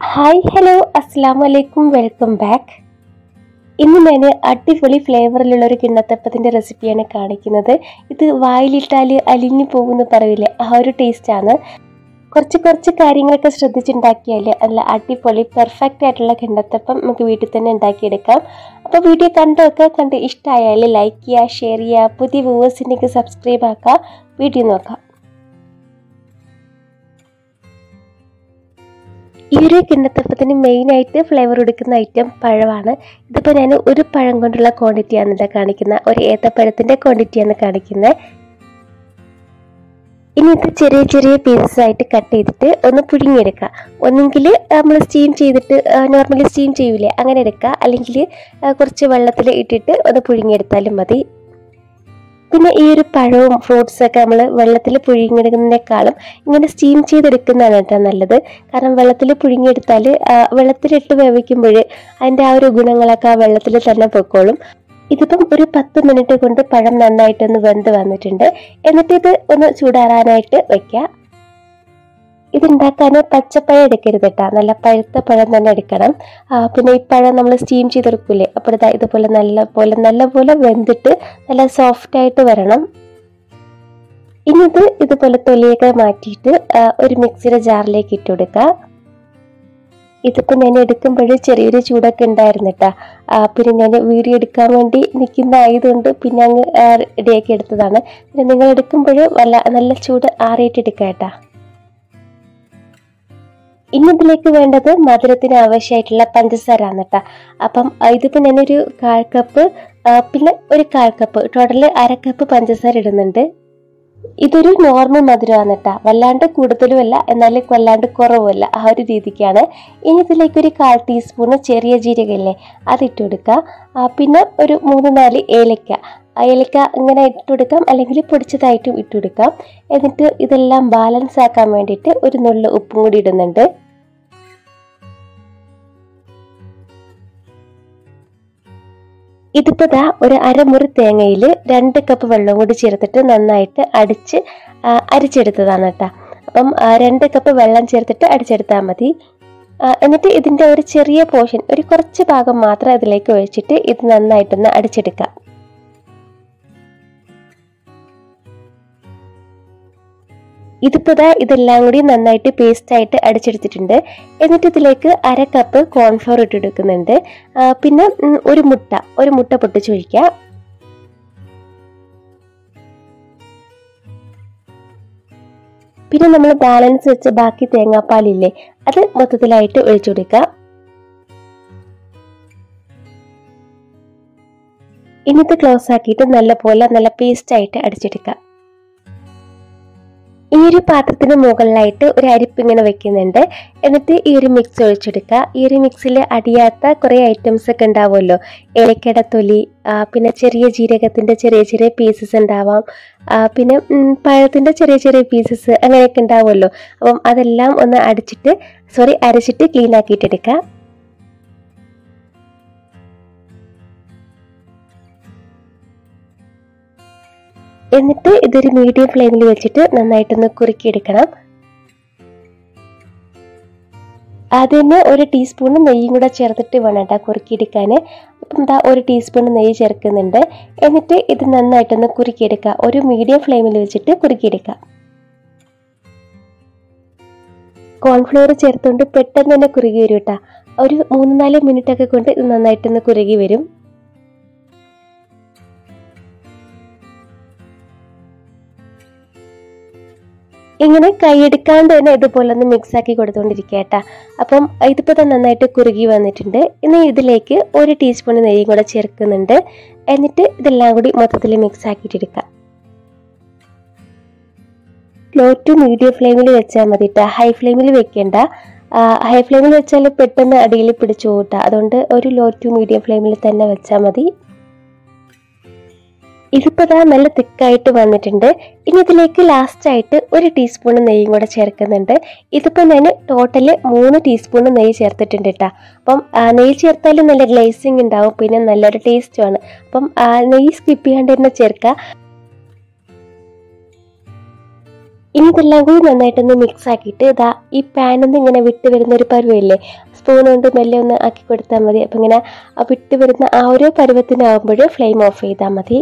hi hello അസ്സാം വലൈക്കും welcome back ഇന്ന് ഞാൻ അടിപൊളി ഫ്ലേവറിലുള്ള ഒരു കിണ്ണത്തപ്പത്തിൻ്റെ റെസിപ്പിയാണ് കാണിക്കുന്നത് ഇത് വായിലിട്ടാൽ അലിഞ്ഞു പോകുമെന്ന് പറയില്ലേ ആ ഒരു ടേസ്റ്റാണ് കുറച്ച് കുറച്ച് കാര്യങ്ങളൊക്കെ ശ്രദ്ധിച്ചുണ്ടാക്കിയാൽ നല്ല അടിപൊളി പെർഫെക്റ്റ് ആയിട്ടുള്ള കിണ്ണത്തപ്പം നമുക്ക് വീട്ടിൽ തന്നെ ഉണ്ടാക്കിയെടുക്കാം അപ്പോൾ വീഡിയോ കണ്ടൊക്കെ കണ്ട് ഇഷ്ടമായാൽ ലൈക്ക് ചെയ്യുക ഷെയർ ചെയ്യുക പുതിയ വ്യൂവേഴ്സിൻ്റെയൊക്കെ സബ്സ്ക്രൈബ് ആക്കുക വീഡിയോ നോക്കാം ഈ ഒരു കിണ്ണത്തപ്പത്തിന് മെയിനായിട്ട് ഫ്ലേവർ കൊടുക്കുന്ന ഐറ്റം പഴമാണ് ഇതിപ്പോൾ ഞാൻ ഒരു പഴം കൊണ്ടുള്ള ക്വാണ്ടിറ്റിയാണ് ഇവിടെ കാണിക്കുന്നത് ഒരു ഏത്തപ്പഴത്തിൻ്റെ ക്വാണ്ടിറ്റിയാണ് കാണിക്കുന്നത് ഇനി ഇത് ചെറിയ ചെറിയ പീസസ് ആയിട്ട് കട്ട് ചെയ്തിട്ട് ഒന്ന് പുഴുങ്ങിയെടുക്കുക ഒന്നെങ്കിൽ നമ്മൾ സ്റ്റീം ചെയ്തിട്ട് നോർമലി സ്റ്റീം ചെയ്യൂലേ അങ്ങനെ എടുക്കുക അല്ലെങ്കിൽ കുറച്ച് വെള്ളത്തിൽ ഇട്ടിട്ട് ഒന്ന് പുഴുങ്ങിയെടുത്താലും മതി പിന്നെ ഈ ഒരു പഴവും ഫ്രൂട്ട്സ് ഒക്കെ നമ്മൾ വെള്ളത്തിൽ പുഴുങ്ങിയെടുക്കുന്നതിനേക്കാളും ഇങ്ങനെ സ്റ്റീം ചെയ്തെടുക്കുന്നതാണ് കേട്ടോ നല്ലത് കാരണം വെള്ളത്തിൽ പുഴുങ്ങിയെടുത്താൽ വെള്ളത്തിലിട്ട് വേവിക്കുമ്പോൾ അതിൻ്റെ ആ ഒരു ഗുണങ്ങളൊക്കെ ആ വെള്ളത്തിൽ തന്നെ പൊക്കോളും ഇതിപ്പം ഒരു പത്ത് മിനിറ്റ് കൊണ്ട് പഴം നന്നായിട്ടൊന്ന് വെന്ത് വന്നിട്ടുണ്ട് എന്നിട്ട് ഇത് ഒന്ന് ചൂടാറാനായിട്ട് വെക്കുക ഇതുണ്ടാക്കാൻ പച്ചപ്പഴം എടുക്കരുത് കേട്ടോ നല്ല പഴുത്ത പഴം തന്നെ എടുക്കണം പിന്നെ ഈ പഴം നമ്മൾ സ്റ്റീം ചെയ്തെടുക്കൂലേ അപ്പോൾ ഇതാ ഇതുപോലെ നല്ല പോലെ നല്ല പോലെ വെന്തിട്ട് നല്ല സോഫ്റ്റ് ആയിട്ട് വരണം ഇനി ഇത് ഇതുപോലെ തൊലിയൊക്കെ മാറ്റിയിട്ട് ഒരു മിക്സിയുടെ ജാറിലേക്ക് ഇട്ട് കൊടുക്കുക ഇതിപ്പോൾ ഞാൻ എടുക്കുമ്പോൾ ചെറിയൊരു ചൂടൊക്കെ ഉണ്ടായിരുന്നു കേട്ടോ പിന്നെ ഞാൻ വീഡിയോ എടുക്കാൻ വേണ്ടി നിൽക്കുന്ന ആയതുകൊണ്ട് പിന്നെ അങ്ങ് റെഡിയാക്കി എടുത്തതാണ് പിന്നെ നിങ്ങൾ എടുക്കുമ്പോൾ വല്ല നല്ല ചൂട് ആറിയിട്ട് എടുക്കുക കേട്ടോ ഇനി ഇതിലേക്ക് വേണ്ടത് മധുരത്തിന് ആവശ്യമായിട്ടുള്ള പഞ്ചസാര ആണ് കേട്ടോ അപ്പം ഇതിപ്പോൾ ഞാനൊരു കാൽ കപ്പ് പിന്നെ ഒരു കാൽ കപ്പ് ടോട്ടൽ അര കപ്പ് പഞ്ചസാര ഇടുന്നുണ്ട് ഇതൊരു നോർമൽ മധുരമാണ് കേട്ടോ വല്ലാണ്ട് കൂടുതലുമല്ല എന്നാൽ വല്ലാണ്ട് കുറവുമല്ല ആ ഒരു രീതിക്കാണ് ഇനി ഇതിലേക്ക് ഒരു കാൽ ടീസ്പൂണ് ചെറിയ ജീരകമില്ലേ അതിട്ട് കൊടുക്കുക പിന്നെ ഒരു മൂന്ന് നാല് ഏലക്ക ഏലക്ക ഇങ്ങനെ ഇട്ട് കൊടുക്കാം അല്ലെങ്കിൽ പൊടിച്ചതായിട്ടും ഇട്ട് കൊടുക്കാം എന്നിട്ട് ഇതെല്ലാം ബാലൻസ് ആക്കാൻ വേണ്ടിയിട്ട് ഒരു നുള്ളു ഉപ്പും കൂടി ഇടുന്നുണ്ട് ഇതിപ്പോൾ ദാ ഒരു അരമുറി തേങ്ങയിൽ രണ്ട് കപ്പ് വെള്ളം കൂടി ചേർത്തിട്ട് നന്നായിട്ട് അടിച്ച് അരിച്ചെടുത്തതാണ് കേട്ടോ അപ്പം രണ്ട് കപ്പ് വെള്ളം ചേർത്തിട്ട് അടിച്ചെടുത്താൽ മതി എന്നിട്ട് ഇതിൻ്റെ ഒരു ചെറിയ പോർഷൻ ഒരു കുറച്ച് ഭാഗം മാത്രം ഇതിലേക്ക് ഒഴിച്ചിട്ട് ഇത് നന്നായിട്ടൊന്ന് അടിച്ചെടുക്കാം ഇതിപ്പോൾ ദാ ഇതെല്ലാം കൂടി നന്നായിട്ട് പേസ്റ്റായിട്ട് അടിച്ചെടുത്തിട്ടുണ്ട് എന്നിട്ട് ഇതിലേക്ക് അര കപ്പ് കോൺഫ്ലോർ ഇട്ടെടുക്കുന്നുണ്ട് പിന്നെ ഒരു മുട്ട ഒരു മുട്ട പൊട്ടിച്ചൊഴിക്കുക പിന്നെ നമ്മൾ ബാലൻസ് വെച്ച ബാക്കി തേങ്ങാപ്പാലില്ലേ അത് മൊത്തത്തിലായിട്ട് ഒഴിച്ചു കൊടുക്കുക ഇനിത്തെ ക്ലോസ് ആക്കിയിട്ട് നല്ലപോലെ നല്ല പേസ്റ്റായിട്ട് അടിച്ചെടുക്കുക ഈ ഒരു പാത്രത്തിന് മുകളിലായിട്ട് ഒരു അരിപ്പ് ഇങ്ങനെ വെക്കുന്നുണ്ട് എന്നിട്ട് ഈ ഒരു മിക്സ് ഒഴിച്ചെടുക്കുക ഈ ഒരു മിക്സിൽ അടിയാത്ത കുറേ ഐറ്റംസ് ഒക്കെ ഉണ്ടാവുമല്ലോ ഏലക്കട തൊലി പിന്നെ ചെറിയ ജീരകത്തിൻ്റെ ചെറിയ ചെറിയ പീസസ് ഉണ്ടാവാം പിന്നെ പഴത്തിൻ്റെ ചെറിയ ചെറിയ പീസസ് അങ്ങനെയൊക്കെ ഉണ്ടാവുമല്ലോ അപ്പം അതെല്ലാം ഒന്ന് അടിച്ചിട്ട് സോറി അരച്ചിട്ട് ക്ലീൻ ആക്കിയിട്ടെടുക്കുക എന്നിട്ട് ഇതൊരു മീഡിയം ഫ്ലെയിമിൽ വെച്ചിട്ട് നന്നായിട്ടൊന്ന് കുറുക്കിയെടുക്കണം ആദ്യം തന്നെ ഒരു ടീസ്പൂൺ നെയ്യും കൂടെ ചേർത്തിട്ട് വേണം കേട്ടോ കുറുക്കിയെടുക്കാൻ അപ്പം എന്താ ഒരു ടീസ്പൂൺ നെയ്യ് ചേർക്കുന്നുണ്ട് എന്നിട്ട് ഇത് നന്നായിട്ടൊന്ന് കുറുക്കിയെടുക്കുക ഒരു മീഡിയം ഫ്ലെയിമിൽ വെച്ചിട്ട് കുറുക്കിയെടുക്കുക കോൺഫ്ലോർ ചേർത്തുകൊണ്ട് പെട്ടെന്ന് തന്നെ കുറുകി വരും കേട്ടോ ഒരു മൂന്ന് നാല് മിനിറ്റ് ഒക്കെ കൊണ്ട് ഇത് നന്നായിട്ടൊന്ന് കുറുകി വരും ഇങ്ങനെ കൈയെടുക്കാണ്ട് തന്നെ ഇതുപോലെ ഒന്ന് മിക്സ് ആക്കി കൊടുത്തുകൊണ്ടിരിക്കുക കേട്ടോ അപ്പം ഇതിപ്പോൾ തന്നെ നന്നായിട്ട് കുറുകി വന്നിട്ടുണ്ട് ഇനി ഇതിലേക്ക് ഒരു ടീസ്പൂൺ നെയ്യും കൂടെ ചേർക്കുന്നുണ്ട് എന്നിട്ട് ഇതെല്ലാം കൂടി മൊത്തത്തിൽ മിക്സ് ആക്കിയിട്ടെടുക്കുക ലോ ടു മീഡിയം ഫ്ലെയിമിൽ വെച്ചാൽ മതി കേട്ടോ ഹൈ ഫ്ലെയിമിൽ വെക്കേണ്ട ഹൈ ഫ്ലെയിമിൽ വെച്ചാൽ പെട്ടെന്ന് അടിയിൽ പിടിച്ചു കൂട്ടാം അതുകൊണ്ട് ഒരു ലോ ടു മീഡിയം ഫ്ലെയിമിൽ തന്നെ വെച്ചാൽ മതി ഇതിപ്പോൾ ദാ നല്ല തിക്കായിട്ട് വന്നിട്ടുണ്ട് ഇനി ഇതിലേക്ക് ലാസ്റ്റ് ആയിട്ട് ഒരു ടീസ്പൂൺ നെയ്യും കൂടെ ചേർക്കുന്നുണ്ട് ഇതിപ്പോൾ ഞാൻ ടോട്ടൽ മൂന്ന് ടീസ്പൂൺ നെയ്യ് ചേർത്തിട്ടുണ്ട് കേട്ടോ അപ്പം നെയ്യ് ചേർത്താലും നല്ല ഗ്ലേസിങ് ഉണ്ടാവും പിന്നെ നല്ലൊരു ടേസ്റ്റുമാണ് അപ്പം നെയ്യ് സ്കിപ്പ് ചെയ്യാണ്ട് തന്നെ ചേർക്കുക ഇനി ഇതെല്ലാം കൂടി നന്നായിട്ടൊന്ന് മിക്സ് ആക്കിയിട്ട് ഇതാ ഈ പാനിന്ന് ഇങ്ങനെ വിട്ട് വരുന്ന ഒരു പരുവമില്ലേ സ്പൂൺ കൊണ്ട് മെല്ലെ ഒന്ന് ആക്കി കൊടുത്താൽ മതി അപ്പം ഇങ്ങനെ ആ വിട്ട് വരുന്ന ആ ഒരു പരുവത്തിനാകുമ്പോൾ ഫ്ലെയിം ഓഫ് ചെയ്താൽ മതി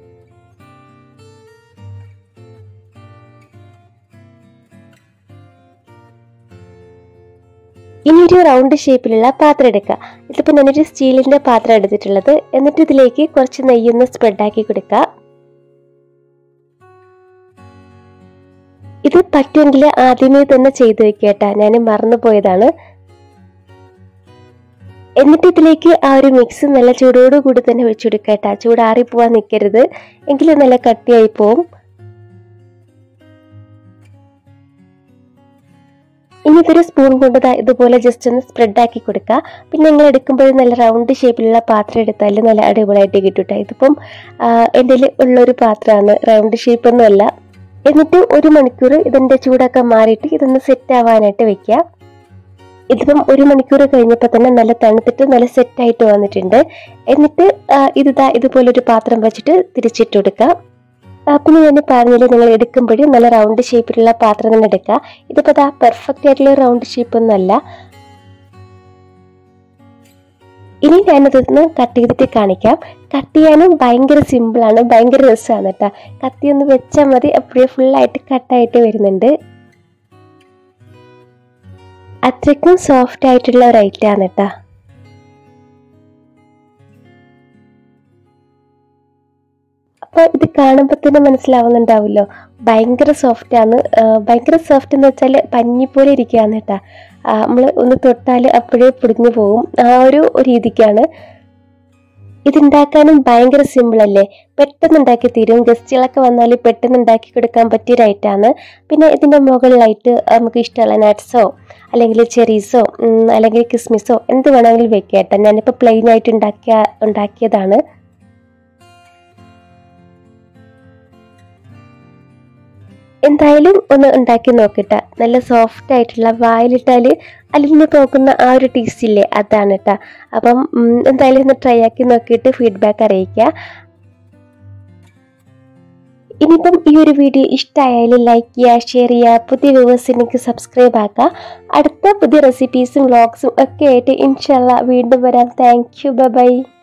ഇനി ഒരു റൗണ്ട് ഷേപ്പിലുള്ള പാത്രം എടുക്കുക ഇതിപ്പോൾ ഞാനൊരു സ്റ്റീലിൻ്റെ പാത്രം എടുത്തിട്ടുള്ളത് എന്നിട്ട് ഇതിലേക്ക് കുറച്ച് നെയ്യൊന്ന് സ്പ്രെഡാക്കി കൊടുക്കുക ഇത് പറ്റുമെങ്കിൽ ആദ്യമേ തന്നെ ചെയ്തു വെക്കേട്ടാ ഞാൻ മറന്നു പോയതാണ് എന്നിട്ട് ഇതിലേക്ക് ആ ഒരു മിക്സ് നല്ല ചൂടോട് കൂടി തന്നെ വെച്ചെടുക്കട്ടാ ചൂടാറി പോവാൻ നിൽക്കരുത് എങ്കിലും നല്ല കട്ടിയായി പോവും ഇനി ഇതൊരു സ്പൂൺ കൊണ്ട് ദാ ഇതുപോലെ ജസ്റ്റ് ഒന്ന് സ്പ്രെഡ് ആക്കി കൊടുക്കുക പിന്നെ നിങ്ങൾ എടുക്കുമ്പോൾ നല്ല റൗണ്ട് ഷേപ്പിലുള്ള പാത്രം എടുത്താൽ നല്ല അടിപൊളിയായിട്ട് കിട്ടും ഇതിപ്പം എൻ്റെ ഉള്ളൊരു പാത്രമാണ് റൗണ്ട് ഷേപ്പൊന്നുമല്ല എന്നിട്ട് ഒരു മണിക്കൂർ ഇതിൻ്റെ ചൂടൊക്കെ മാറിയിട്ട് ഇതൊന്ന് സെറ്റ് ആവാനായിട്ട് വെക്കുക ഇതിപ്പം ഒരു മണിക്കൂർ കഴിഞ്ഞപ്പോൾ തന്നെ നല്ല തണുത്തിട്ട് നല്ല സെറ്റായിട്ട് വന്നിട്ടുണ്ട് എന്നിട്ട് ആ, ഇത് ദാ ഇതുപോലെ ഒരു പാത്രം വെച്ചിട്ട് തിരിച്ചിട്ട് കൊടുക്കുക ആ, പിന്നെ ഞാൻ പറഞ്ഞില്ല നിങ്ങൾ എടുക്കുമ്പോഴും നല്ല റൗണ്ട് ഷേപ്പിലുള്ള പാത്രം തന്നെ എടുക്കുക ഇതിപ്പോൾ ദാ പെർഫെക്റ്റ് ആയിട്ടുള്ള റൗണ്ട് ഷേപ്പ് ഒന്നുമല്ല ഇനി ഞാനതൊന്ന് കട്ട് ചെയ്തിട്ട് കാണിക്കാം കട്ട് ചെയ്യാനും ഭയങ്കര സിമ്പിളാണ് ഭയങ്കര രസമാണ് കേട്ടോ കത്തി ഒന്ന് വെച്ചാൽ മതി അപ്പോഴേ ഫുള്ളായിട്ട് കട്ടായിട്ട് വരുന്നുണ്ട് അത്രയ്ക്കും സോഫ്റ്റ് ആയിട്ടുള്ള ഒരു ഐറ്റമാണ് കേട്ടോ അപ്പോൾ ഇത് കാണുമ്പോൾ തന്നെ മനസ്സിലാവുന്നുണ്ടാവുമല്ലോ ഭയങ്കര സോഫ്റ്റ് ആണ് ആ, ഭയങ്കര സോഫ്റ്റ് എന്ന് വെച്ചാൽ പഞ്ഞി പോലെ ഇരിക്കുകയാണ് കേട്ടോ നമ്മൾ ഒന്ന് തൊട്ടാൽ അപ്പോഴേ പൊടിഞ്ഞു പോകും ആ ഒരു രീതിക്കാണ് ഇതുണ്ടാക്കാനും ഭയങ്കര സിമ്പിൾ അല്ലേ പെട്ടെന്ന് ഉണ്ടാക്കി തീരും ഗസ്റ്റുകളൊക്കെ വന്നാൽ പെട്ടെന്ന് ഉണ്ടാക്കി കൊടുക്കാൻ പറ്റിയ ഒരു ഐറ്റാണ് പിന്നെ ഇതിൻ്റെ മുകളിലായിട്ട് നമുക്ക് ഇഷ്ടമുള്ള നട്ട്സോ അല്ലെങ്കിൽ ചെറീസോ അല്ലെങ്കിൽ കിസ്മിസോ എന്ത് വേണമെങ്കിലും വെക്കാം കേട്ടോ ഞാനിപ്പോൾ പ്ലെയിൻ ആയിട്ട് ഉണ്ടാക്കിയ ഉണ്ടാക്കിയതാണ് എന്തായാലും ഒന്ന് ഉണ്ടാക്കി നോക്കിട്ട നല്ല സോഫ്റ്റ് ആയിട്ടുള്ള വായിലിട്ടാൽ അലിഞ്ഞു പോകുന്ന ആ ഒരു ടേസ്റ്റ് ഇല്ലേ അതാണ് കേട്ടോ അപ്പം ഉം, എന്തായാലും ഒന്ന് ട്രൈ ആക്കി നോക്കിയിട്ട് ഫീഡ്ബാക്ക് അറിയിക്കുക ഇനിയിപ്പം ഈ ഒരു വീഡിയോ ഇഷ്ടമായാലും ലൈക്ക് ചെയ്യുക ഷെയർ ചെയ്യുക പുതിയ വ്യൂവേഴ്സിനേക്ക് സബ്സ്ക്രൈബ് ആക്കുക അടുത്ത പുതിയ റെസിപ്പീസും വ്ളോഗ്സും ഒക്കെ ആയിട്ട് ഇൻഷല്ല വീണ്ടും വരാം താങ്ക് യു ബൈ